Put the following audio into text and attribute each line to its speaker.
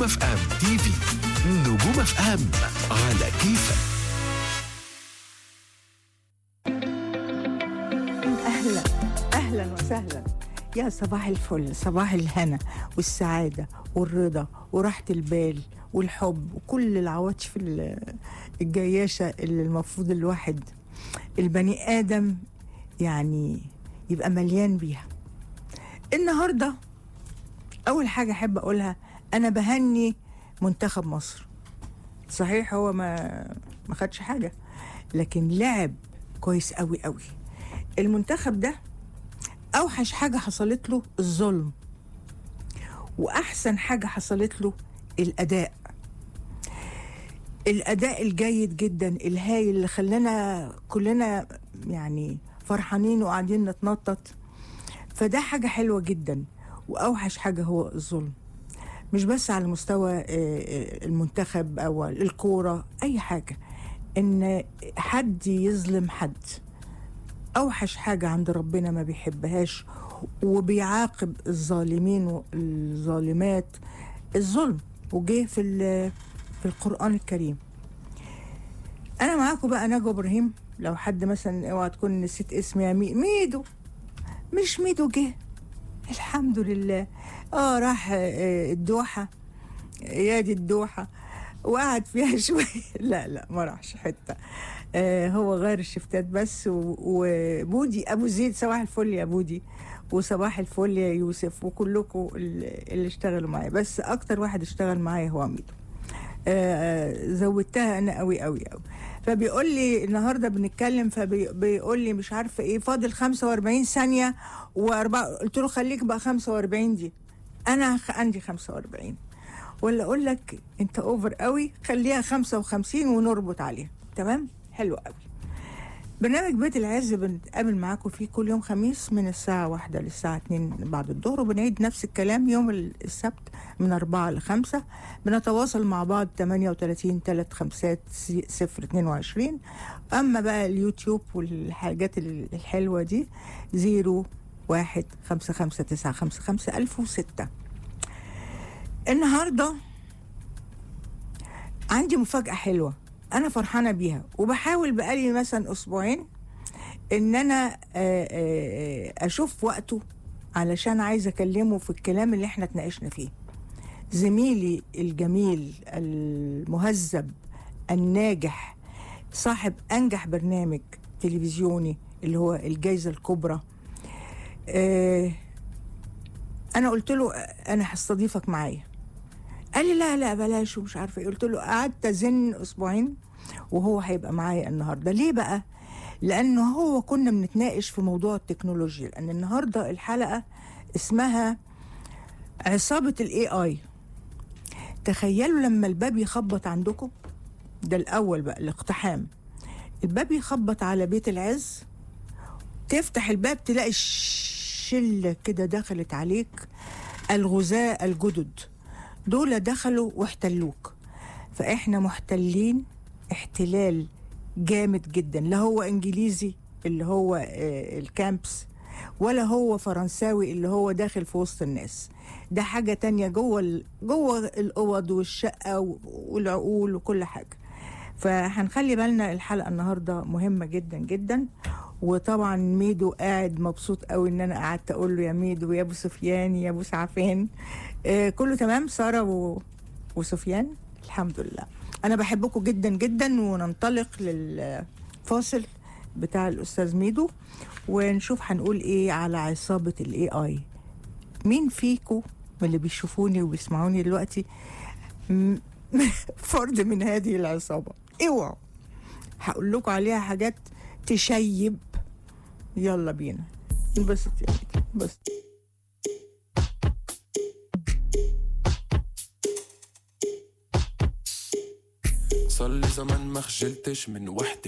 Speaker 1: اف ام تي في نجوم اف ام على كيفك
Speaker 2: أهلا أهلا وسهلا يا صباح الفل صباح الهنا والسعادة والرضا وراحة البال والحب وكل العواطف ال- الجياشة اللي المفروض الواحد البني آدم يعني يبقى مليان بيها النهاردة أول حاجة أحب أقولها أنا بهني منتخب مصر صحيح هو ما ما خدش حاجة لكن لعب كويس قوي قوي المنتخب ده اوحش حاجه حصلت له الظلم واحسن حاجه حصلت له الاداء الاداء الجيد جدا الهايل اللي خلانا كلنا يعني فرحانين وقاعدين نتنطط فده حاجه حلوه جدا واوحش حاجه هو الظلم مش بس على مستوى آه، آه، المنتخب او الكوره اي حاجه ان حد يظلم حد اوحش حاجه عند ربنا ما بيحبهاش وبيعاقب الظالمين والظالمات الظلم وجه في ال- في القران الكريم انا معاكم بقى نجوى ابراهيم لو حد مثلا اوعى تكون نسيت اسمي يا مي- ميدو مش ميدو جه الحمد لله اه راح آه، الدوحه يا دي الدوحه وقعد فيها شويه لا لا ما راحش حته آه هو غير الشفتات بس و- وبودي ابو زيد صباح الفل يا بودي وصباح الفل يا يوسف وكلكم اللي اللي اشتغلوا معايا بس اكتر واحد اشتغل معايا هو ميدو آه، زودتها انا قوي قوي قوي فبيقول لي النهارده بنتكلم فبيقول لي مش عارفه ايه فاضل 45 ثانيه واربعه قلت له خليك بقى 45 دي انا خ- عندي 45 ولا اقول لك انت اوفر قوي خليها 55 ونربط عليها تمام حلو قوي برنامج بيت العز بنتقابل معاكم فيه كل يوم خميس من الساعة واحدة للساعة اتنين بعد الظهر وبنعيد نفس الكلام يوم السبت من أربعة لخمسة بنتواصل مع بعض 38 تلات خمسات صفر اتنين وعشرين أما بقى اليوتيوب والحاجات الحلوة دي زيرو واحد خمسة خمسة تسعة خمسة خمسة ألف وستة النهارده عندي مفاجأة حلوة أنا فرحانة بيها وبحاول بقالي مثلا أسبوعين إن أنا آه، آه، آه، أشوف وقته علشان عايزة أكلمه في الكلام اللي إحنا اتناقشنا فيه زميلي الجميل المهذب الناجح صاحب أنجح برنامج تلفزيوني اللي هو الجايزة الكبرى آه، أنا قلت له آه، أنا هستضيفك معايا قال لي لا لا بلاش ومش عارفه ايه قلت له قعدت ازن اسبوعين وهو هيبقى معايا النهارده ليه بقى لانه هو كنا بنتناقش في موضوع التكنولوجيا لان النهارده الحلقه اسمها عصابه الاي اي تخيلوا لما الباب يخبط عندكم ده الاول بقى الاقتحام الباب يخبط على بيت العز تفتح الباب تلاقي شله كده دخلت عليك الغزاة الجدد دول دخلوا واحتلوك فاحنا محتلين احتلال جامد جدا لا هو انجليزي اللي هو آه، الكامبس ولا هو فرنساوي اللي هو داخل في وسط الناس ده حاجة تانية جوه ال- جوه الأوض والشقة و- والعقول وكل حاجة فهنخلي بالنا الحلقة النهاردة مهمة جدا جدا وطبعا ميدو قاعد مبسوط قوي ان انا قعدت اقول له يا ميدو يا ابو سفيان يا ابو سعفان آه كله تمام ساره و... وسفيان الحمد لله انا بحبكم جدا جدا وننطلق للفاصل بتاع الاستاذ ميدو ونشوف هنقول ايه على عصابه الاي اي مين فيكم من اللي بيشوفوني وبيسمعوني دلوقتي م- فرد من هذه العصابه اوعوا هقول لكم عليها حاجات تشيب يلا بينا انبسط يا ميدو انبسط
Speaker 3: صار لي زمان ما خجلتش من وحدة